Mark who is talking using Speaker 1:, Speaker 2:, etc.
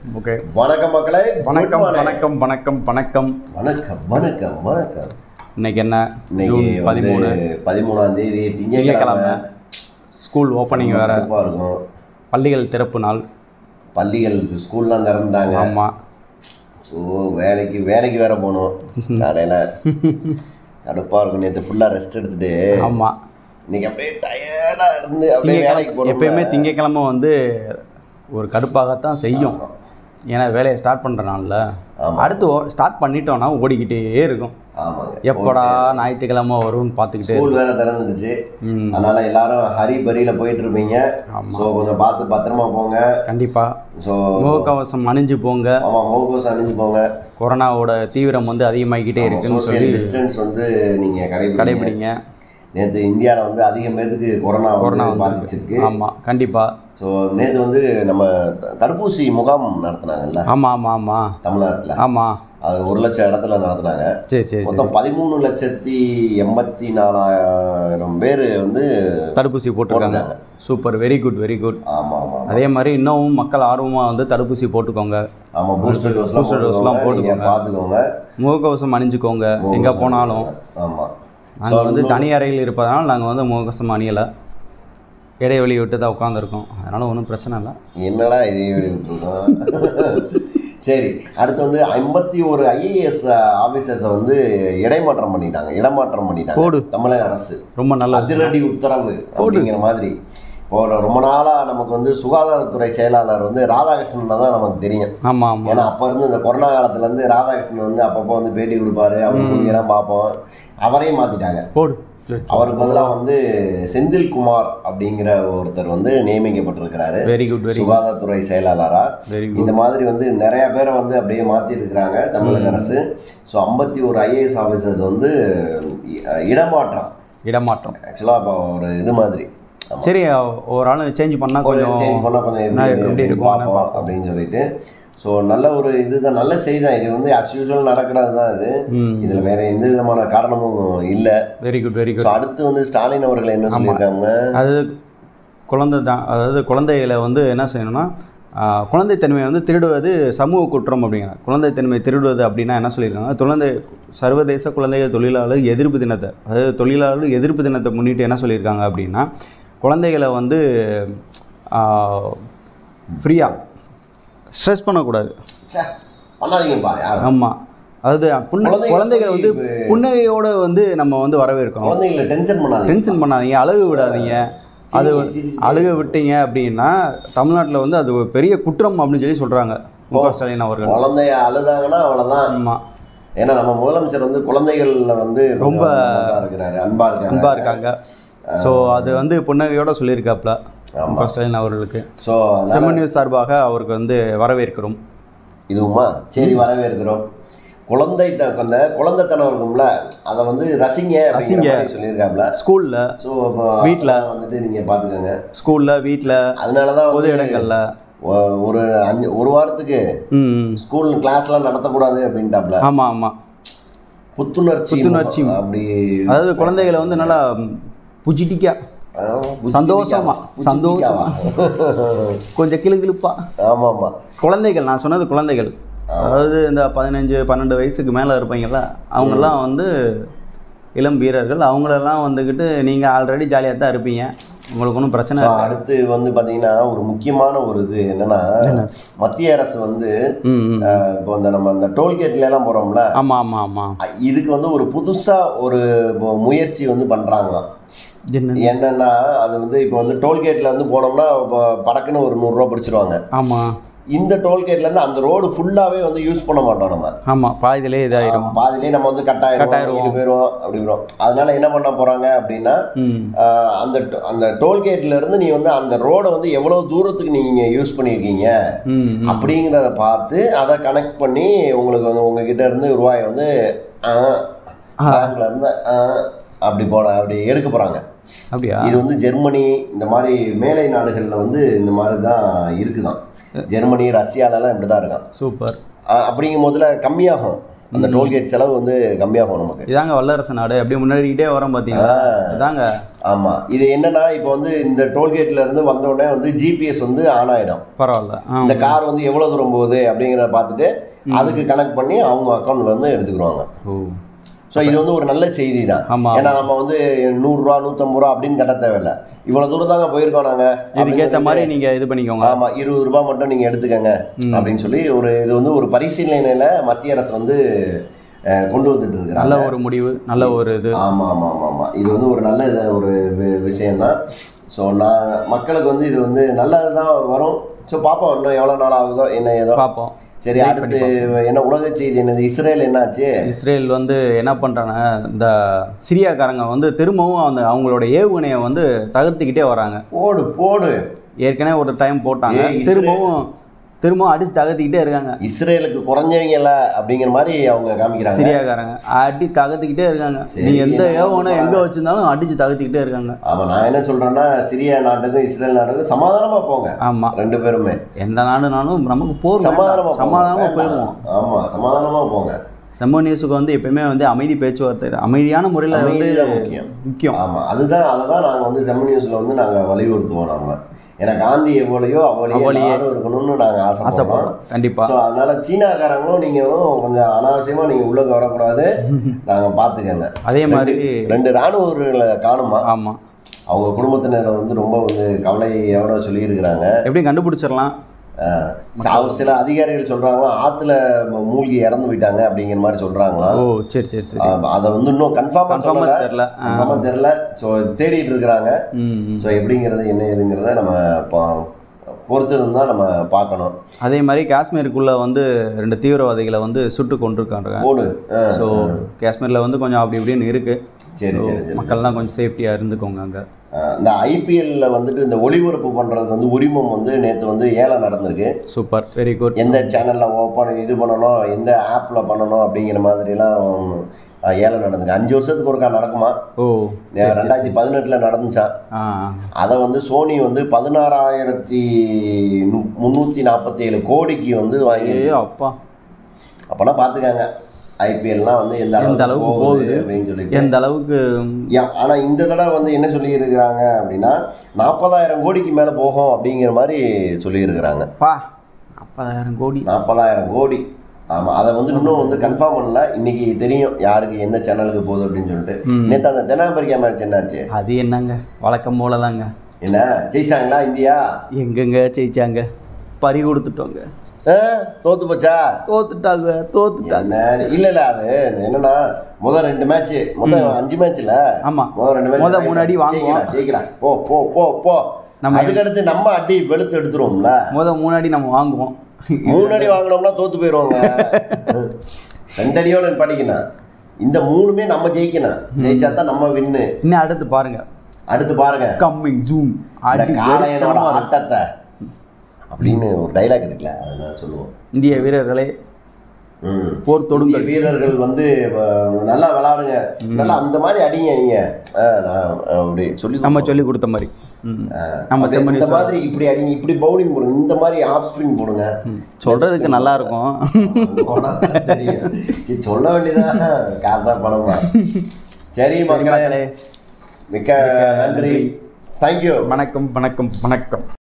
Speaker 1: Okay
Speaker 2: வணக்கம் மக்களே
Speaker 1: வணக்கம்
Speaker 2: Good morning.
Speaker 1: வணக்கம் வணக்கம் வணக்கம்
Speaker 2: வணக்கம் வணக்கம் வணக்கம்
Speaker 1: இன்னைக்கு என்ன
Speaker 2: இன்னைக்கு
Speaker 1: ஜூன்
Speaker 2: வந்து
Speaker 1: பதிமூணு
Speaker 2: பதிமூணாம் தேதி
Speaker 1: திங்கட்கிழமை
Speaker 2: திங்கட்கிழமை
Speaker 1: ஸ்கூல் ஓப்பனிங் வேற
Speaker 2: சிறப்பா இருக்கும்
Speaker 1: பள்ளிகள் திறப்பு நாள்
Speaker 2: பள்ளிகள் ஸ்கூல்லாம் திறந்தாங்க
Speaker 1: ஆமாம்
Speaker 2: ஸோ வேலைக்கு வேலைக்கு வேற போகணும் காலையில் கடுப்பாக இருக்கும் நேற்று ஃபுல்லாக ரெஸ்ட் எடுத்துட்டு
Speaker 1: ஆமாம்
Speaker 2: இன்னைக்கு அப்படியே டயர்டாக இருந்து அப்படியே வேலைக்கு போகணும்
Speaker 1: எப்பயுமே திங்கக்கிழமை வந்து ஒரு கடுப்பாகத்தான் செய்யும் ஏன்னா வேலையை ஸ்டார்ட் பண்ணுற நாளில்
Speaker 2: ஆமா.
Speaker 1: அடுத்து ஸ்டார்ட் பண்ணிட்டோம்னா ஓடிக்கிட்டே இருக்கும்
Speaker 2: ஆமாங்க
Speaker 1: எப்படா ஞாயிற்றுக்கிழமை வரும்னு பார்த்துக்கிட்டே
Speaker 2: ஸ்கூல் வேற திறந்துடுச்சு
Speaker 1: ம்
Speaker 2: அதனால எல்லாரும் ஹரி பரியில் போயிட்டு இருப்பீங்க
Speaker 1: ஆமாம்
Speaker 2: ஸோ கொஞ்சம் பார்த்து பத்திரமா போங்க
Speaker 1: கண்டிப்பாக
Speaker 2: ஸோ
Speaker 1: முகக்கவசம் அணிஞ்சு போங்க
Speaker 2: ஆமாம் முகக்கவசம் அணிஞ்சு போங்க
Speaker 1: கொரோனாவோட தீவிரம் வந்து அதிகமாகிக்கிட்டே இருக்குன்னு
Speaker 2: சோசியல்
Speaker 1: சொல்லி
Speaker 2: டிஸ்டன்ஸ் வந்து நீங்கள் கடைபிடிங்க
Speaker 1: கடைபிடிங்க
Speaker 2: நேற்று இந்தியாவில் வந்து அதிகம் பேருக்கு கொரோனா
Speaker 1: கொரோனா
Speaker 2: வந்து
Speaker 1: வந்து
Speaker 2: பாதிச்சிருக்கு
Speaker 1: ஆமாம் கண்டிப்பாக
Speaker 2: ஸோ நேற்று வந்து நம்ம த- தடுப்பூசி முகாம் நடத்துனாங்கல்ல
Speaker 1: ஆமாம் ஆமாம் ஆமாம்
Speaker 2: தமிழ்நாட்டில்
Speaker 1: ஆமாம்
Speaker 2: அது ஒரு லட்சம் இடத்துல நடத்துனாங்க
Speaker 1: சரி சரி சரி
Speaker 2: மொத்தம் பதிமூணு லட்சத்தி எண்பத்தி நாலாயிரம் பேர் வந்து
Speaker 1: தடுப்பூசி போட்டிருக்காங்க super very good very good
Speaker 2: ஆமாம் ஆமாம்
Speaker 1: அதே மாதிரி இன்னமும் மக்கள் ஆர்வமாக வந்து தடுப்பூசி போட்டுக்கோங்க
Speaker 2: ஆமாம் பூஸ்டர் டோஸ்லாம்
Speaker 1: Booster dose எல்லாம்
Speaker 2: போட்டுக்கோங்க நீங்கள்
Speaker 1: போட்டுக்கோங்க.
Speaker 2: பார்த்துக்கோங்க
Speaker 1: முகக்கவசம் அணிஞ்சுக்கோங்க எங்கே போனாலும்
Speaker 2: ஆமாம்
Speaker 1: நாங்கள் வந்து தனி அறையில் இருப்பதனால் நாங்கள் வந்து முகக்கவசம் அணியலை இடைவெளி விட்டு தான் உட்காந்துருக்கோம் அதனால் ஒன்றும் பிரச்சனை இல்லை
Speaker 2: என்னடா இடைவெளி விட்டுருக்கோம் சரி அடுத்து வந்து ஐம்பத்தி ஒரு ஐஏஎஸ் ஆஃபீஸர்ஸை வந்து இடைமாற்றம் பண்ணிட்டாங்க இடமாற்றம் பண்ணிட்டாங்க
Speaker 1: போடு.
Speaker 2: தமிழக அரசு
Speaker 1: ரொம்ப நல்ல
Speaker 2: அதிரடி உத்தரவு அப்படிங்கிற மாதிரி இப்போ ரொம்ப நாளாக நமக்கு வந்து சுகாதாரத்துறை செயலாளர் வந்து ராதாகிருஷ்ணன் தான் நமக்கு தெரியும்
Speaker 1: ஆமாம் ஆமாம்
Speaker 2: ஏன்னா அப்போ இருந்து இந்த கொரோனா காலத்துல இருந்து ராதாகிருஷ்ணன் வந்து அப்பப்போ வந்து பேட்டி கொடுப்பாரு அவர் மூலியெல்லாம் பார்ப்போம் அவரையும் மாற்றிட்டாங்க
Speaker 1: போடு சரி
Speaker 2: அவருக்கு பதிலாக வந்து செந்தில்குமார் அப்படிங்கிற ஒருத்தர் வந்து நியமிக்கப்பட்டிருக்கிறாரு
Speaker 1: வெரி குட் வெரி
Speaker 2: சுகாதாரத்துறை செயலாளரா
Speaker 1: வெரி குட்
Speaker 2: இந்த மாதிரி வந்து நிறைய பேரை வந்து அப்படியே மாத்தி இருக்கிறாங்க தமிழக அரசு ஸோ ஐம்பத்தி ஒரு ஐஏஎஸ் ஆஃபீஸர்ஸ் வந்து இ- இடமாற்றம்
Speaker 1: இடமாற்றம்
Speaker 2: ஆக்சுவலாக இப்போ ஒரு இது மாதிரி ஆமா.
Speaker 1: சரி ஒரு ஆள் சேஞ்ச் பண்ணால்
Speaker 2: கொஞ்சம்
Speaker 1: கொஞ்சம்
Speaker 2: சேஞ்ச் பண்ணால் கொஞ்சம்
Speaker 1: நான்
Speaker 2: எப்படி
Speaker 1: எப்படி
Speaker 2: எப்படி
Speaker 1: இருக்கும்
Speaker 2: பார்ப்போம்
Speaker 1: பார்ப்போம்.
Speaker 2: அப்படின்னு சொல்லிட்டு ஸோ நல்ல ஒரு இதுதான் நல்ல செய்தி தான் இது வந்து அஸ் யூஸ்வல் நடக்கிறது தான் இது
Speaker 1: ம்
Speaker 2: இதில் வேற எந்த விதமான காரணமும் இல்லை
Speaker 1: very good very
Speaker 2: so
Speaker 1: good
Speaker 2: அடுத்து வந்து ஸ்டாலின் அவர்கள் என்ன சொல்லியிருக்காங்க
Speaker 1: அது குழந்தை தான் அதாவது குழந்தைகளை வந்து என்ன செய்யணும்னா ஆஹ், குழந்தைத்தன்மையை வந்து திருடுவது சமூக குற்றம் அப்படிங்கிறாங்க குழந்தைத்தன்மை திருடுவது அப்படின்னா என்ன சொல்லியிருக்காங்க குழந்தை சர்வதேச குழந்தைகள் தொழிலாளர் எதிர்ப்பு தினத்தை அதாவது தொழிலாளர் எதிர்ப்பு தினத்தை முன்னிட்டு என்ன சொல்லியிருக்காங்க அப்படின்னா குழந்தைகளை வந்து ஃப்ரீயாக ஸ்ட்ரெஸ் பண்ணக்கூடாது
Speaker 2: ச்சே, பண்ணாதீங்கப்பா யாரும்
Speaker 1: ஆமாம் அதாவது புண்ண
Speaker 2: குழந்தைகளை
Speaker 1: குழந்தைகளை வந்து
Speaker 2: போய்
Speaker 1: புன்னகையோட வந்து நம்ம வந்து வரவேற்கணும்
Speaker 2: குழந்தைங்களை டென்ஷன் பண்ணாதீங்க
Speaker 1: டென்ஷன் பண்ணாதீங்க அழுக விடாதீங்க அது
Speaker 2: சிரிங்க, சிரிச்சு.
Speaker 1: அழுக விட்டீங்க அப்படின்னா தமிழ்நாட்டில் வந்து அது ஒரு பெரிய குற்றம் அப்படின்னு சொல்லி சொல்கிறாங்க மு க ஸ்டாலின் அவர்கள்
Speaker 2: குழந்தைய அழுதாங்கன்னா அவ்வளவுதான்
Speaker 1: ஆமாம்
Speaker 2: ஏன்னா நம்ம முதலமைச்சர் வந்து குழந்தைகள்ல வந்து கொஞ்சம்
Speaker 1: ரொம்ப
Speaker 2: இதா இருக்கிறாரு அன்பா இருக்காங்க
Speaker 1: அன்பாக இருக்காங்க ஸோ அது வந்து புன்னகையோட சொல்லியிருக்காப்ல மு
Speaker 2: ஆமா
Speaker 1: க ஸ்டாலின் அவர்களுக்கு
Speaker 2: ஸோ
Speaker 1: செம்மன் நியூஸ் சார்பாக அவருக்கு வந்து வரவேற்கிறோம்
Speaker 2: இதுவுமா சரி வரவேற்கிறோம் குழந்தை த- அந்த குழந்தைத்தனம் இருக்கும்ல அதை வந்து ரசிங்க அப்படிங்கிற
Speaker 1: ரசிங்க.
Speaker 2: மாதிரி சொல்லியிருக்காப்ல
Speaker 1: ஸ்கூலில்
Speaker 2: ஸோ
Speaker 1: வீட்ல.
Speaker 2: வந்துட்டு நீங்க பாத்துக்கோங்க
Speaker 1: ஸ்கூலில் வீட்டில்
Speaker 2: அதனால தான்
Speaker 1: பொது
Speaker 2: வந்து
Speaker 1: இடங்களில்
Speaker 2: ஒ- ஒரு அஞ்சு ஒரு வாரத்துக்கு
Speaker 1: ம்
Speaker 2: ஸ்கூல் கிளாஸ்லாம் நடத்தக்கூடாது அப்படின்ட்டாப்ல
Speaker 1: ஆமாம் ஆமாம்
Speaker 2: புத்துணர்ச்சி
Speaker 1: புத்துணர்ச்சி.
Speaker 2: அப்படி
Speaker 1: அதாவது குழந்தைகளை வந்து நல்லா புஜிட்டிக்கா
Speaker 2: ஆ, புஜ்ஜி
Speaker 1: சந்தோஷமா,
Speaker 2: புஜ்ஜி
Speaker 1: சந்தோஷமா. கொஞ்சம் கிளுகிளுப்பா
Speaker 2: ஆமா ஆமா
Speaker 1: குழந்தைகள் நான் சொன்னது குழந்தைகள் அதாவது இந்த பதினஞ்சு பன்னெண்டு வயசுக்கு மேலே இருப்பீங்கள்ல அவங்கெல்லாம் வந்து இளம் வீரர்கள் அவங்களெல்லாம் வந்துக்கிட்டு நீங்கள் ஆல்ரெடி ஜாலியாக தான் இருப்பீங்க உங்களுக்கு ஒன்றும் பிரச்சனை
Speaker 2: So,
Speaker 1: இருக்காது.
Speaker 2: அடுத்து வந்து பாத்தீங்கன்னா ஒரு முக்கியமான ஒரு இது என்னன்னா மத்திய அரசு வந்து
Speaker 1: ம் ம்
Speaker 2: அஹ், இப்போ இந்த நம்ம இந்த டோல்கேட்ல எல்லாம் போறோம்ல
Speaker 1: ஆமாம் ஆமாம் ஆமாம்
Speaker 2: அ- இதுக்கு வந்து ஒரு புதுசா ஒரு மு- முயற்சி வந்து பண்றாங்களாம்
Speaker 1: என்ன
Speaker 2: என்னன்னா அது வந்து இப்போ வந்து டோல்கேட்ல வந்து போனோம்னா இப்போ படக்குன்னு ஒரு நூறுரூவா பிடிச்சிருவாங்க
Speaker 1: ஆமாம்
Speaker 2: இந்த டோல்கேட்ல இருந்து அந்த ரோடு ஃபுல்லாவே வந்து யூஸ் பண்ண மாட்டோம் நம்ம
Speaker 1: ஆமாம் பாதியிலே இதாயிரும்
Speaker 2: பாதியிலே நம்ம வந்து கட்டாயிரம்
Speaker 1: கட்டாயிருவோம்.
Speaker 2: போயிடுவோம் அப்படி வரும் அதனால என்ன பண்ண போறாங்க அப்படின்னா
Speaker 1: ம்
Speaker 2: ஆஹ் அந்த ட- அந்த டோல்கேட்ல இருந்து நீ வந்து அந்த ரோடை வந்து எவ்வளவு தூரத்துக்கு நீங்க யூஸ் பண்ணியிருக்கீங்க
Speaker 1: ம் ம்.
Speaker 2: அப்படிங்கிறத பார்த்து அதை கனெக்ட் பண்ணி உங்களுக்கு வந்து உங்ககிட்ட இருந்து ரூபாயை வந்து ஆஹ், பேங்க்ல இருந்து ஆஹ், அப்படி போட அப்படி எடுக்க போறாங்க
Speaker 1: அப்படியா
Speaker 2: இது வந்து ஜெர்மனி இந்த மாதிரி மேலை நாடுகள்ல வந்து இந்த மாதிரி தான் இருக்குதான் ஜெர்மனி ரஷ்யாலலாம் இப்படி தான் இருக்கான்
Speaker 1: சூப்பர்
Speaker 2: அஹ் அப்படிங்கும் போதுல கம்மியாகும் அந்த டோல்கேட் செலவு வந்து கம்மியாகும் நமக்கு
Speaker 1: இதாங்க வல்லரசு நாடு அப்படியே முன்னாடிக்கிட்டே வரோம் பார்த்தீங்களா இதாங்க
Speaker 2: ஆமா இது என்னன்னா இப்போ வந்து இந்த டோல்கேட்ல இருந்து வந்த உடனே வந்து ஜிபிஎஸ் வந்து ஆன் ஆயிடும்
Speaker 1: பரவாயில்ல ஆ
Speaker 2: இந்த கார் வந்து எவ்வளவு தூரம் போகுது அப்படிங்கிறத பார்த்துட்டு அதுக்கு கனெக்ட் பண்ணி அவங்க அக்கௌண்ட்ல இருந்து எடுத்துக்கிடுவாங்க
Speaker 1: ஓ
Speaker 2: ஸோ இது வந்து ஒரு நல்ல செய்தி தான்
Speaker 1: ஆமா
Speaker 2: ஏன்னா நம்ம வந்து நூறுரூவா நூற்றம்பது ரூபா அப்படின்னு கட்ட தேவையில்ல இவ்வளோ தூரம் தாங்க போயிருக்கோம் நாங்கள்
Speaker 1: இதுக்கேற்ற மாதிரி நீங்கள் இது பண்ணிக்கோங்க
Speaker 2: ஆமா இருபது ரூபாய் மட்டும் நீங்க எடுத்துக்கங்க
Speaker 1: ம்.
Speaker 2: அப்படின்னு சொல்லி ஒரு இது வந்து ஒரு பரிசீலனையில மத்திய அரசு வந்து அஹ், கொண்டு வந்துட்டு
Speaker 1: நல்ல
Speaker 2: இருக்கிறாங்க
Speaker 1: ஒரு முடிவு நல்ல ஒரு இது
Speaker 2: ஆமா ஆமா ஆமா ஆமா இது வந்து ஒரு நல்ல இது ஒரு வி- விஷயம்தான் ஸோ நான் மக்களுக்கு வந்து இது வந்து நல்லது தான் வரும் ஸோ பார்ப்போம் இன்னும் எவ்வளோ நாள் ஆகுதோ என்ன ஏதோ
Speaker 1: பார்ப்போம்
Speaker 2: சரி
Speaker 1: Wait
Speaker 2: அடுத்து என்ன உலக செய்தி என்னது இஸ்ரேல் என்னாச்சு
Speaker 1: இஸ்ரேல் வந்து என்ன பண்ணுறாங்க இந்த சிரியாக்காரங்க வந்து திரும்பவும் அந்த அவங்களோட ஏவுகணையை வந்து தகர்த்துக்கிட்டே வராங்க
Speaker 2: போடு போடு
Speaker 1: ஏற்கனவே ஒரு டைம் போட்டாங்க
Speaker 2: ஏய், இஸ்ரேல்.
Speaker 1: திரும்பவும் திரும்பவும் அடிச்சு தகர்த்துக்கிட்டே இருக்காங்க
Speaker 2: இஸ்ரேலுக்கு குறைஞ்சவங்க இல்ல அப்படிங்கிற மாதிரி அவங்க காமிக்கிறாங்க
Speaker 1: சிரியாக்காரங்க அடி தகர்த்துக்கிட்டே இருக்காங்க
Speaker 2: சரி,
Speaker 1: நீ எந்த
Speaker 2: என்ன
Speaker 1: ஏவுகணை எங்க
Speaker 2: பண்றாங்க?
Speaker 1: வச்சிருந்தாலும் அடிச்சு தகர்த்துக்கிட்டே இருக்காங்க
Speaker 2: ஆமா நான் என்ன சொல்றேன்னா சிரியா நாட்டுக்கும் இஸ்ரேல் நாட்டுக்கும் சமாதானமா போங்க
Speaker 1: ஆமா
Speaker 2: ரெண்டு பேருமே
Speaker 1: எந்த நாடுனாலும் நமக்கு போர்
Speaker 2: சமாதானமா
Speaker 1: வேண்டாம்.
Speaker 2: போங்க.
Speaker 1: சமாதானமா
Speaker 2: வேண்டாம்.
Speaker 1: போயிடுவோம்
Speaker 2: ஆமா சமாதானமா போங்க
Speaker 1: செம்ம நியூஸுக்கு வந்து எப்பயுமே வந்து அமைதி பேச்சுவார்த்தை இது. அமைதியான முறையில் வந்து
Speaker 2: அமைதிதான் முக்கியம்.
Speaker 1: முக்கியம்
Speaker 2: ஆமா அதுதான் அதை தான் நாங்கள் வந்து செம்ம நியூஸ்ல வந்து நாங்கள் வலியுறுத்துவோம் நம்ம ஏன்னா காந்தி எவ்வளையோ அவ்வளியே
Speaker 1: அவ்வளியே.
Speaker 2: நாடு இருக்கணும்னு நாங்கள் ஆசைப்படுறோம்
Speaker 1: ஆசைப்படுறோம் கண்டிப்பா
Speaker 2: ஸோ அதனால சீனாக்காரங்களும் நீங்களும் கொஞ்சம் அனாவசியமா நீங்க உள்ளுக்கு வரக்கூடாது நாங்க பாத்துக்கங்க
Speaker 1: அதே மாதிரி
Speaker 2: ரெண்டு ராணுவ வீரர்களை காணுமா
Speaker 1: ஆமா
Speaker 2: அவங்க குடும்பத்தினர் வந்து ரொம்ப வந்து கவலையோட சொல்லியிருக்கிறாங்க
Speaker 1: எப்படி கண்டுபிடிச்சிடலாம்
Speaker 2: சா- சில அதிகாரிகள் சொல்றாங்க ஆத்துல ம- மூழ்கி இறந்து போயிட்டாங்க அப்படிங்கிற மாதிரி சொல்றாங்களா
Speaker 1: ஓ சரி சரி சரி
Speaker 2: அதை வந்து இன்னும் கன்ஃபார்மா
Speaker 1: கன்ஃபார்மா
Speaker 2: சொல்லல
Speaker 1: தெரியல ஆ.
Speaker 2: கன்ஃபார்மா தெரியல ஸோ தேடிட்டு இருக்கிறாங்க
Speaker 1: ம், ம்.
Speaker 2: ஸோ எப்படிங்கிறது என்ன ஏதுங்கிறத நம்ம பா- பொறுத்து இருந்தா நம்ம பார்க்கணும்
Speaker 1: அதே மாதிரி காஷ்மீருக்குள்ள வந்து ரெண்டு தீவிரவாதிகளை வந்து சுட்டு கொண்டிருக்காங்க
Speaker 2: போடு ஆ,
Speaker 1: ஸோ காஷ்மீர்ல வந்து கொஞ்சம் அப்படி இப்படின்னு இருக்கு
Speaker 2: சரி
Speaker 1: So,
Speaker 2: சரி சரி
Speaker 1: மக்கள்லாம் கொஞ்சம் சேஃப்டியா இருந்துக்கோங்க அங்க
Speaker 2: ஆ, இந்த ஐபிஎல்ல வந்துட்டு இந்த ஒளிபரப்பு பண்றதுக்கு வந்து உரிமம் வந்து நேத்து வந்து ஏலம் நடந்திருக்கு
Speaker 1: சூப்பர் வெரி குட்
Speaker 2: எந்த சேனல்ல ஓப்பன் இது பண்ணணும் எந்த ஆப்ல பண்ணணும் அப்படிங்கிற மாதிரிலாம் ஆ, ஏலம் நடந்திருக்கு அஞ்சு வருஷத்துக்கு ஒருக்கா நடக்குமா
Speaker 1: ஓ
Speaker 2: ரெண்டாயிரத்தி பதினெட்டுல நடந்துச்சான்
Speaker 1: ஆ
Speaker 2: அதை வந்து சோனி வந்து பதினாறாயிரத்தி முந்நூற்றி நாற்பத்தி ஏழு கோடிக்கு வந்து வாங்கி
Speaker 1: ஐயோ அப்பா
Speaker 2: அப்போனா பார்த்துக்காங்க ஐபிஎல்லாம் வந்து எந்த
Speaker 1: எந்த
Speaker 2: அளவுக்கு
Speaker 1: அளவுக்கு
Speaker 2: போகுது
Speaker 1: போகுது,
Speaker 2: அப்படின்னு சொல்லிட்டு
Speaker 1: எந்த அளவுக்கு
Speaker 2: யா, ஆனா இந்த தடவை வந்து என்ன சொல்லியிருக்கிறாங்க அப்படின்னா நாற்பதாயிரம் கோடிக்கு மேல போகும் அப்படிங்கிற மாதிரி சொல்லியிருக்கிறாங்க
Speaker 1: பா நாற்பதாயிரம் கோடி
Speaker 2: நாற்பதாயிரம் கோடி ஆமா அதை வந்து இன்னும் வந்து கன்ஃபார்ம் பண்ணல இன்னைக்கு தெரியும் யாருக்கு எந்த சேனலுக்கு போகுது அப்படின்னு சொல்லிட்டு
Speaker 1: ம்.
Speaker 2: நேற்று அந்த தென்னாப்பிரிக்கா மேட்ச் என்னாச்சு
Speaker 1: அது என்னங்க வழக்கம் போல தாங்க
Speaker 2: என்ன ஜெயிச்சிட்டாங்களா இந்தியா
Speaker 1: எங்கெங்க ஜெயிச்சாங்க பறி கொடுத்துட்டோங்க
Speaker 2: ஆ, தோத்து போச்சா
Speaker 1: தோத்துட்டாங்க தோத்துட்டாங்க
Speaker 2: என்ன இல்ல இல்ல அது என்னன்னா முதல் ரெண்டு மேட்ச் முதல் அஞ்சு மேட்ச்ல
Speaker 1: ஆமா
Speaker 2: முதல் ரெண்டு மேட்ச்
Speaker 1: முத முன்னாடி வாங்குவோம்.
Speaker 2: ஜெயிக்கலாம் போ போ போ போ
Speaker 1: நம்ம
Speaker 2: அதுக்கு அடுத்து நம்ம அடி வெளுத்து எடுத்துருவோம்ல
Speaker 1: முத முன்னாடி நம்ம வாங்குவோம்
Speaker 2: மூணு அடி வாங்கினோம்னா தோத்து போயிடுவாங்க ரெண்டு அடியோட படிக்கணும் இந்த மூணுமே நம்ம ஜெயிக்கணும் ஜெயிச்சா தான் நம்ம வின்னு
Speaker 1: இன்னும் அடுத்து பாருங்க
Speaker 2: அடுத்து பாருங்க
Speaker 1: கம்மிங் ஜூம்
Speaker 2: இந்த
Speaker 1: அடி
Speaker 2: காளையனோட
Speaker 1: வெறித்தனமா இருக்கும்.
Speaker 2: ஆட்டத்தை அப்படின்னு ஒரு டைலாக் இருக்குல்ல அதை நான் சொல்லுவோம்
Speaker 1: இந்திய வீரர்களே
Speaker 2: ம்
Speaker 1: போர் தொடுங்கள்
Speaker 2: இந்திய வீரர்கள் வந்து அஹ், நல்லா விளையாடுங்க நல்லா அந்த மாதிரி அடிங்க நீங்க அஹ், நான் அப்படி சொல்லி
Speaker 1: நம்ம சொல்லி கொடுத்த மாதிரி ம்.
Speaker 2: அஹ்,
Speaker 1: நம்ம
Speaker 2: அப்படி
Speaker 1: செம்மணி
Speaker 2: இந்த மாதிரி இப்படி அடிங்க இப்படி பவுலிங் போடுங்க இந்த மாதிரி ஆஃப் ஸ்பின் போடுங்க
Speaker 1: ம். சொல்றதுக்கு நல்லா இருக்கும்
Speaker 2: போனா தான் தெரியும். சரி, சொல்ல வேண்டியதான் காசா பணமா சரி மக்களே
Speaker 1: மக்களே.
Speaker 2: மிக்க நன்றி தேங்க்யூ
Speaker 1: வணக்கம் வணக்கம் வணக்கம்